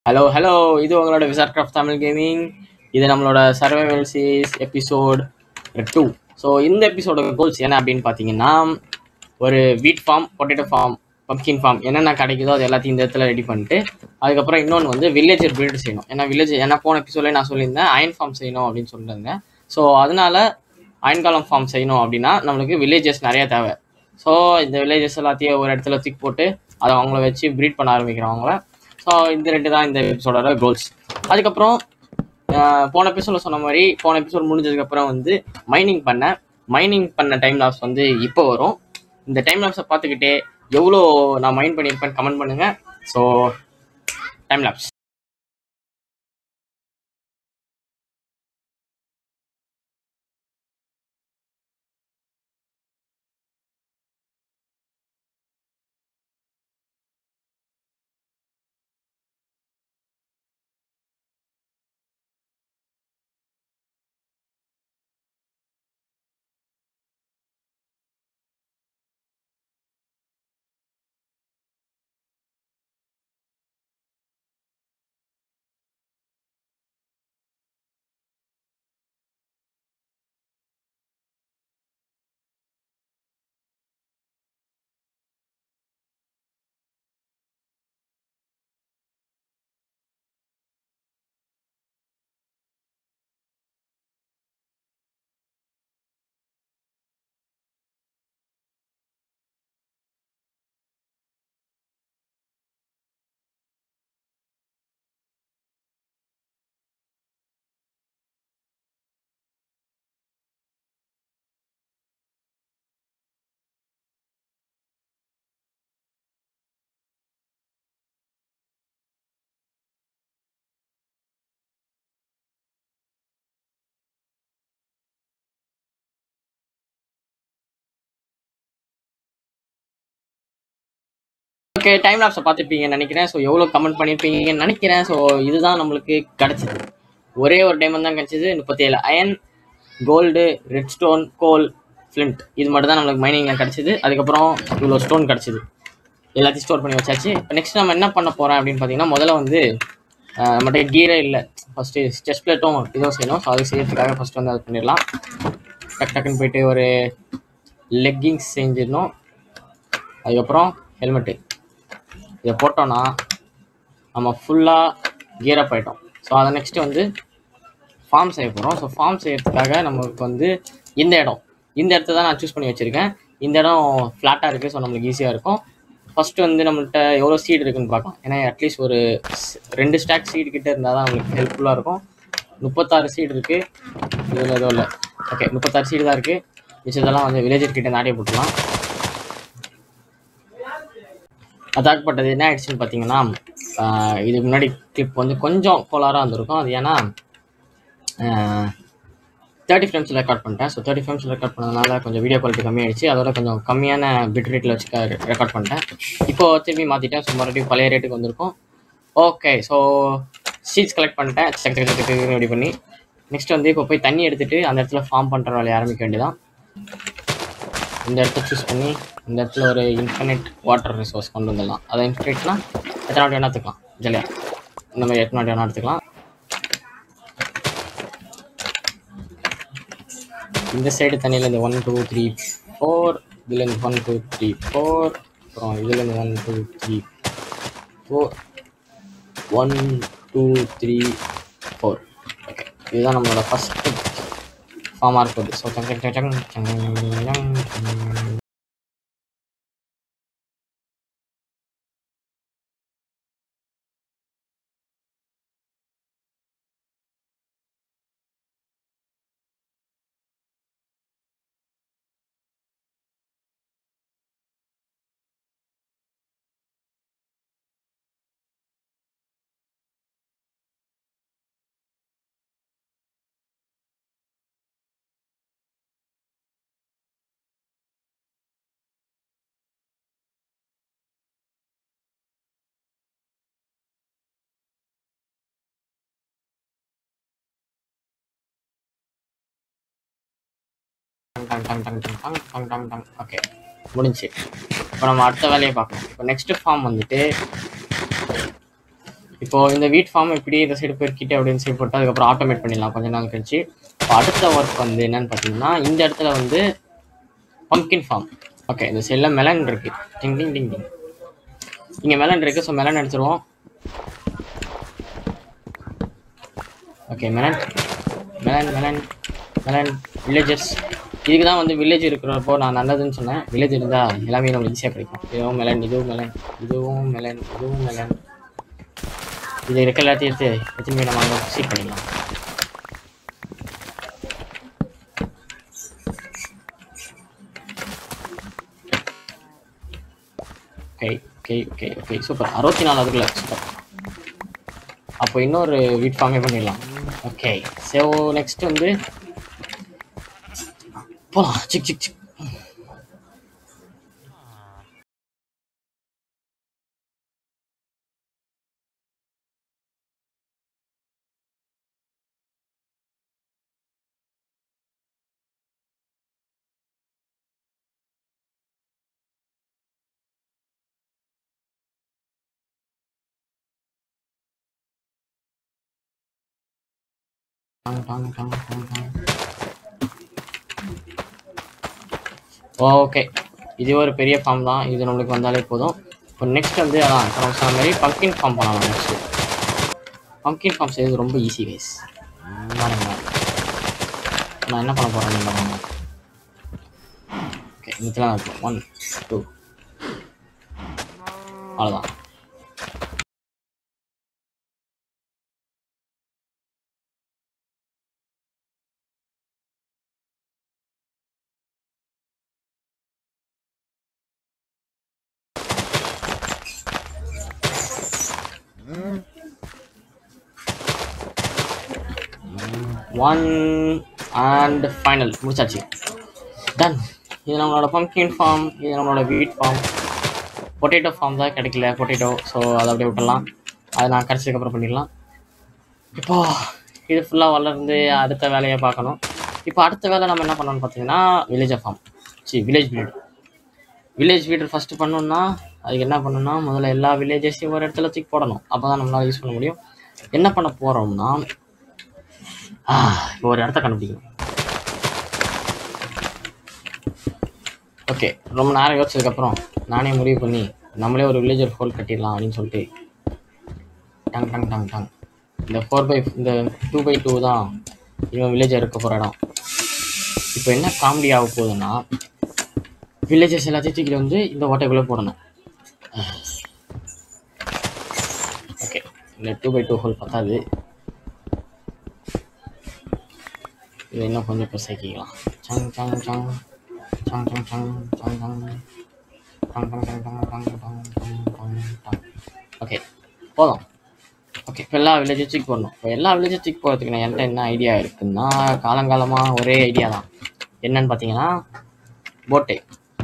Hello hello இது உங்களோட விசார் craft Tamil gaming இது நம்மளோட survival series episode two so இந்த எபிசோட கோல்ஸ் என்ன அப்படின்னு பார்த்தீங்கன்னா ஒரு wheat farm potato farm pumpkin farm என்னென்ன கிடைக்குதோ அது எல்லாத்தையும் இந்த இடத்துல ரெடி பண்ணிட்டு அதுக்கப்புறம் இன்னொன்று வந்து வில்லேஜர் பில்டு செய்யணும் ஏன்னா வில்லேஜ் ஏன்னா போன எபிசோட்லேயே நான் சொல்லியிருந்தேன் அயன் ஃபார்ம் செய்யணும் அப்படின்னு சொல்லியிருந்தேன் ஸோ அதனால அயன் காலம் ஃபார்ம் செய்யணும் அப்படின்னா நம்மளுக்கு வில்லேஜஸ் நிறைய தேவை ஸோ இந்த வில்லேஜஸ் எல்லாத்தையும் ஒரு இடத்துல தூக்கி போட்டு அதை அவங்கள வச்சு ப்ரீட் பண்ண ஆரம்பிக்கிறோம் அவங்கள ஸோ இந்த ரெண்டு தான் இந்த எபிசோடோட கோல்ஸ் அதுக்கப்புறம் ஆஹ், போன எபிசோட சொன்ன மாதிரி போன எபிசோட் முடிஞ்சதுக்கப்புறம் வந்து மைனிங் பண்ணேன் மைனிங் பண்ண டைம் லாப்ஸ் வந்து இப்போ வரும் இந்த டைம் லாப்ஸை பார்த்துக்கிட்டே எவ்வளோ நான் மைண்ட் பண்ணியிருப்பேன் கமெண்ட் பண்ணுங்க so time lapse okay time லாப்ஸை பார்த்துருப்பீங்கன்னு நினைக்கிறேன் ஸோ எவ்வளோ கமெண்ட் பண்ணியிருப்பீங்கன்னு நினைக்கிறேன் ஸோ இதுதான் நம்மளுக்கு கிடச்சிது ஒரே ஒரு டைமண்ட் தான் கிடச்சிது முப்பத்தி ஏழு iron gold red stone coal flint இது மட்டும் தான் நம்மளுக்கு மைனிங்கில் கிடச்சிது அதுக்கப்புறம் இவ்வளோ ஸ்டோன் கிடச்சிது எல்லாத்தையும் ஸ்டோர் பண்ணி வச்சாச்சு இப்போ நெக்ஸ்ட் நம்ம என்ன பண்ண போகிறோம் அப்படின்னு பார்த்தீங்கன்னா முதல்ல வந்து ஆஹ், நம்மகிட்ட கீரே இல்லை ஃபஸ்ட்டு செஸ்ட் பிளேட்டும் இதுவும் செய்யணும் ஸோ அது செய்யறதுக்காக ஃபஸ்ட்டு வந்து அது பண்ணிடலாம் டக் டக்குன்னு போயிட்டு ஒரு லெக்கிங்ஸ் செஞ்சிடணும் அதுக்கப்புறம் ஹெல்மெட்டு இதை போட்டோன்னா நம்ம ஃபுல்லாக கியரப் ஆகிட்டோம் ஸோ அதை நெக்ஸ்ட்டு வந்து ஃபார்ம் செய்ய போகிறோம் ஸோ ஃபார்ம் செய்யறதுக்காக நமக்கு வந்து இந்த இடம் இந்த இடத்த தான் நான் சூஸ் பண்ணி வச்சுருக்கேன் இந்த இடம் ஃப்ளாட்டாக இருக்குது ஸோ நம்மளுக்கு ஈஸியாக இருக்கும் ஃபஸ்ட்டு வந்து நம்மள்ட்ட எவ்வளோ சீட் இருக்குன்னு பார்க்கலாம் ஏன்னா அட்லீஸ்ட் ஒரு ஸ்- ரெண்டு ஸ்டாக் சீடு கிட்ட இருந்தால் தான் நம்மளுக்கு ஹெல்ப்ஃபுல்லாக இருக்கும் முப்பத்தாறு சீடு இருக்குது இதில் எதுவும் இல்லை ஓகே முப்பத்தாறு சீடு தான் இருக்குது மிச்சதெல்லாம் வந்து வில்லேஜர் கிட்ட நாடியே போட்டுடலாம் அதாகப்பட்டது என்ன ஆயிடுச்சுன்னு பார்த்தீங்கன்னா ஆஹ் இதுக்கு முன்னாடி கிளிப் வந்து கொஞ்சம் கோளாராக இருந்திருக்கும் அது ஏன்னா தேர்ட்டி ஃப்ரேம்ஸில் ரெக்கார்ட் பண்ணிட்டேன் ஸோ தேர்ட்டி ஃப்ரேம்ஸில் ரெக்கார்ட் பண்ணதுனால கொஞ்சம் வீடியோ குவாலிட்டி கம்மியாயிடுச்சு அதோட கொஞ்சம் கம்மியான பிட் ரேட்டில் வச்சு ரெக்கார்ட் பண்ணிட்டேன் இப்போ திரும்பி மாற்றிட்டேன் ஸோ மறுபடியும் பழைய ரேட்டுக்கு வந்திருக்கும் ஓகே ஸோ சீட்ஸ் கலெக்ட் பண்ணிட்டேன் சக் சக் சக் சக் ரெடி பண்ணி நெக்ஸ்ட் வந்து இப்போ போய் தண்ணி எடுத்துட்டு அந்த இடத்துல ஃபார்ம் பண்ணுற வேலையை ஆரம்பிக்க வேண்டியதான் இந்த இடத்த சூஸ் பண்ணி இந்த இடத்துல ஒரு இன்ஃபினிட் வாட்டர் ரிசோர்ஸ் கொண்டு வந்துடலாம் அதை இன்ஃபினிட்னா எத்தனை வாட்டி வேணா எடுத்துக்கலாம் ஜல்லியா இந்த மாதிரி எத்தனை வாட்டி வேணா எடுத்துக்கலாம் இந்த சைடு தண்ணியிலேருந்து ஒன் டூ த்ரீ ஃபோர் இதுலேருந்து ஒன் டூ த்ரீ ஃபோர் அப்புறம் இதுலேருந்து one two three four one two three four okay இதுதான் நம்மளோட ஃபஸ்ட்டு ஃபார்மாக இருக்குது ஸோ சங் சங் சங் சங் சங் சங் டங் டங் டங் டங் டங் டங் டங் டங் ஓகே முடிஞ்சு இப்போ நம்ம அடுத்த வேலையை பார்க்கணும் இப்போ நெக்ஸ்ட் ஃபார்ம் வந்துட்டு இப்போ இந்த வீட் ஃபார்ம் இப்படி இந்த சைடு பெருக்கிட்டு அப்படின்னு சைடு போட்டு அதுக்கப்புறம் ஆட்டோமேட் பண்ணிடலாம் கொஞ்ச நாள் கழிச்சு இப்போ அடுத்த ஒர்க் வந்து என்னன்னு பார்த்தீங்கன்னா இந்த இடத்துல வந்து பம்கின் ஃபார்ம் ஓகே இந்த சைடில் மெலன் இருக்கு டிங் டிங் டிங் டிங் இங்கே மெலன் இருக்கு ஸோ மெலன் எடுத்துருவோம் okay melon melon melon melon villages இதுக்கு தான் வந்து வில்லேஜ் இருக்கிறப்போ நான் நல்லதுன்னு சொன்னேன் வில்லேஜ் இருந்தால் எல்லாமே நம்மளுக்கு ஈஸியாக கிடைக்கும் இதுவும் மெலன் இதுவும் மெலன் இதுவும் மெலன் இதுவும் மெலன் இது இருக்க எல்லாத்தையும் எடுத்து எத்தனை நம்ம அங்கே சீட் பண்ணிடலாம் okay okay okay okay super அறுபத்தி நாலு அதுக்குள்ள சூப்பர் அப்போ இன்னொரு வீட் ஃபார்மே பண்ணிடலாம் ஓகே ஸோ நெக்ஸ்ட் வந்து போலாம் சிக் சிக் சிக் டாங் டாங் டாங் டாங் டாங் ஓகே இது ஒரு பெரிய ஃபார்ம் தான் இது நம்மளுக்கு வந்தாலே போதும் இப்போ நெக்ஸ்ட் வந்து அதான் இப்போ நம்ம சொன்ன மாதிரி பம்கின் ஃபார்ம் பண்ணலாம் நெக்ஸ்ட் பம்கின் ஃபார்ம் செய்வது ரொம்ப ஈஸி கைஸ் நான் என்ன பண்ண போகிறேன் பாருங்க ஓகே இதெல்லாம் இருக்கும் ஒன் டூ அவ்வளோதான் ஒன் அண்ட் ஃபைனல் முடிச்சாச்சு டன் இது நம்மளோட பம்கின் ஃபார்ம் இது நம்மளோட வீட் ஃபார்ம் பொட்டேட்டோ ஃபார்ம் தான் கிடைக்கல பொட்டேட்டோ ஸோ அதை அப்படியே விட்டுடலாம் அதை நான் கடைசிக்கப்புறம் பண்ணிடலாம் இப்போ இது ஃபுல்லாக வளர்ந்து அடுத்த வேலையை பார்க்கணும் இப்போ அடுத்த வேலை நம்ம என்ன பண்ணணும்னு பார்த்தீங்கன்னா வில்லேஜ் ஃபார்ம் சி வில்லேஜ் வீடு வில்லேஜ் வீடு ஃபஸ்ட்டு பண்ணணும்னா அதுக்கு என்ன பண்ணணும்னா முதல்ல எல்லா வில்லேஜஸையும் ஒரு இடத்துல தூக்கி போடணும் அப்போ தான் நம்மளால் யூஸ் பண்ண முடியும் என்ன பண்ண போகிறோம்னா இப்போ ஒரு இடத்த கண்டுபிடிக்கணும் ஓகே ரொம்ப நேரம் யோசிச்சதுக்கப்புறம் நானே முடிவு பண்ணி நம்மளே ஒரு வில்லேஜர் ஹோல் கட்டிடலாம் அப்படின்னு சொல்லிட்டு டங் டங் டங் டங் இந்த ஃபோர் பை இந்த டூ பை டூ தான் இவன் வில்லேஜர் இருக்க போகிற இடம் இப்போ என்ன காமெடி ஆக போகுதுன்னா வில்லேஜஸ் எல்லாத்தையும் தூக்கிட்டு வந்து இந்த ஓட்டைக்குள்ளே போடணும் ஓகே இந்த டூ பை டூ ஹோல் பத்தாது இதை இன்னும் கொஞ்சம் பெருசாக்கிக்கலாம் சங் சங் சங் சங் சங் சங் சங் சங் டங் டங் டங் டங் டங் டங் டங் டங் டங் ஓகே போதும் ஓகே இப்போ எல்லா வில்லேஜும் தூக்கி போடணும் இப்போ எல்லா வில்லேஜும் தூக்கி போகிறதுக்கு நான் என்கிட்ட என்ன ஐடியா இருக்குன்னா காலங்காலமாக ஒரே ஐடியா தான் என்னன்னு பார்த்தீங்கன்னா போட்டு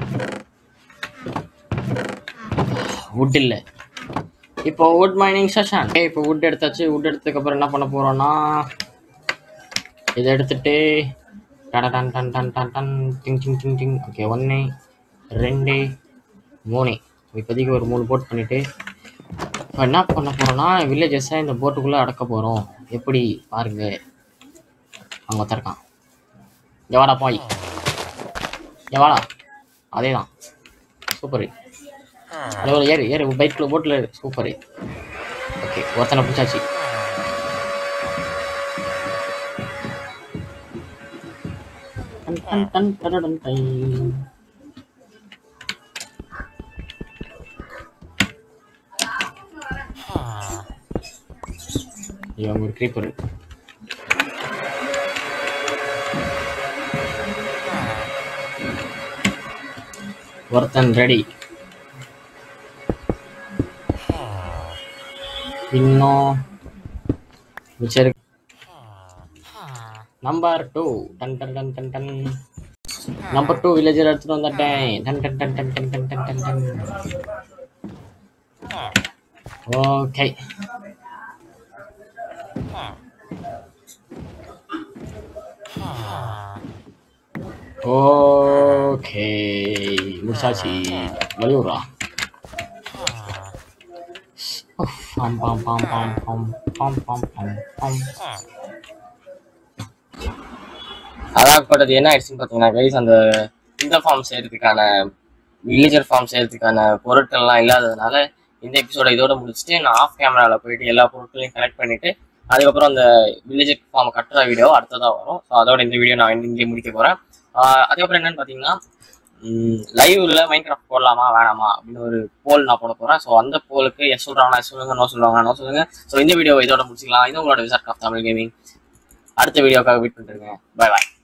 வுட் இல்லை இப்போ வுட் மைனிங் செஷன் இப்போ வுட் எடுத்தாச்சு வுட் எடுத்ததுக்கப்புறம் என்ன பண்ண போகிறோன்னா இதை எடுத்துட்டு டட டன் டன் டன் டன் டன் டிங் டிங் டிங் டிங் ஓகே ஒன்று ரெண்டு மூணு இப்போதைக்கு ஒரு மூணு போட் பண்ணிவிட்டு இப்போ என்ன பண்ண போகிறோன்னா வில்லேஜஸை இந்த போட்டுக்குள்ளே அடக்க போகிறோம் எப்படி பாருங்க அங்கே ஒருத்தருக்கான் இங்கே வாடா போய் இங்கே வாடா அதே தான் சூப்பரு அவ்வளோ ஏறு ஏறு பைக்கில் போட்டில் ஏறு சூப்பரு ஓகே ஒருத்தனை பிடிச்சாச்சு டன் டன் டன் டடடன் டை. ஐயோ அங்க ஒரு creeper. ஒருத்தன் ரெடி இன்னும் மிச்சம் இருக்கு நம்பர் டூ டன் டன் டன் டன் டன் நம்பர் டூ வில்லேஜர் எடுத்துட்டு வந்துட்டேன் டன் டன் டன் டன் டன் டன் டன் டன் டன் ஓகே ஓகே முடிச்சாச்சு வெளியூரா பாம் பாம் பாம் பாம் பாம் பாம் பாம் பாம் பாம் அதாகப்பட்டது என்ன ஆயிடுச்சுன்னு பார்த்தீங்கன்னா கைஸ் அந்த இந்த ஃபார்ம் செய்யறதுக்கான வில்லேஜர் ஃபார்ம் செய்யறதுக்கான பொருட்கள்லாம் இல்லாததுனால இந்த எபிசோட இதோட முடிச்சுட்டு நான் ஆஃப் கேமராவில் போயிட்டு எல்லா பொருட்களையும் கனெக்ட் பண்ணிட்டு அதுக்கப்புறம் அந்த வில்லேஜர் ஃபார்ம் கட்டுற வீடியோ அடுத்ததாக வரும் ஸோ அதோட இந்த வீடியோ நான் இங்கே முடிக்க போகிறேன் அதுக்கப்புறம் என்னன்னு பார்த்தீங்கன்னா லைவ்ல மைண்ட் கிராஃப்ட் போடலாமா வேணாமா அப்படின்னு ஒரு போல் நான் போட போகிறேன் ஸோ அந்த போலுக்கு எஸ் சொல்கிறாங்களா எஸ் சொல்லுங்க நோ சொல்கிறாங்க நோ சொல்லுங்க ஸோ இந்த வீடியோ இதோட முடிச்சுக்கலாம் இது உங்களோட விசாட் ஆஃப் தமிழ் கேமிங் அடுத்த வீடியோக்காக வெயிட் பண்ணிருங்க பை பாய்